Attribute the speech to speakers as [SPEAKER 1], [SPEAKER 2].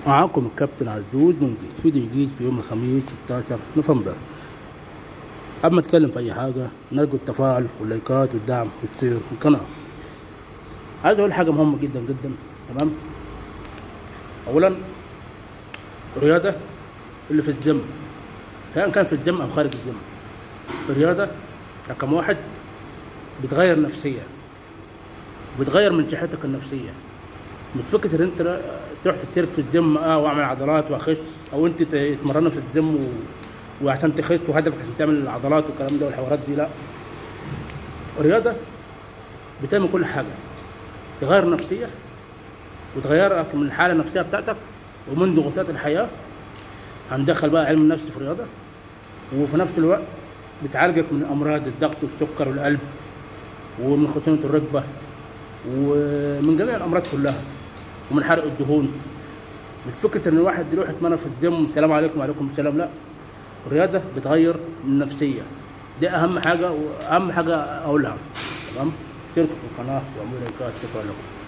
[SPEAKER 1] معاكم الكابتن عزوز من فيديو جديد في يوم الخميس 16 نوفمبر قبل ما اتكلم في اي حاجه نرجو التفاعل واللايكات والدعم والشير في القناه عايز اقول حاجه مهمه جدا جدا تمام اولا الرياضه اللي في الجيم سواء كان في الجيم او خارج الجيم الرياضه رقم واحد بتغير نفسيا بتغير من صحتك النفسيه مش فكره ان انت تروح تشترك في الجيم اه واعمل عضلات واخس او انت تتمرن في الجيم و... وعشان تخس وهدفك عشان تعمل العضلات والكلام ده والحوارات دي لا الرياضه بتعمل كل حاجه تغير نفسيه وتغيرك من الحاله النفسيه بتاعتك ومن ضغوطات الحياه هندخل بقى علم النفس في الرياضه وفي نفس الوقت بتعالجك من امراض الضغط والسكر والقلب ومن خشونه الركبه ومن جميع الامراض كلها ومن حرق الدهون مش فكره ان الواحد يروح يتمرن في الجيم السلام عليكم وعليكم السلام لا الرياضه بتغير من النفسيه دي اهم حاجه واهم حاجه اقولها تمام اشتركوا في القناه واعملوا لايكات شكرا لكم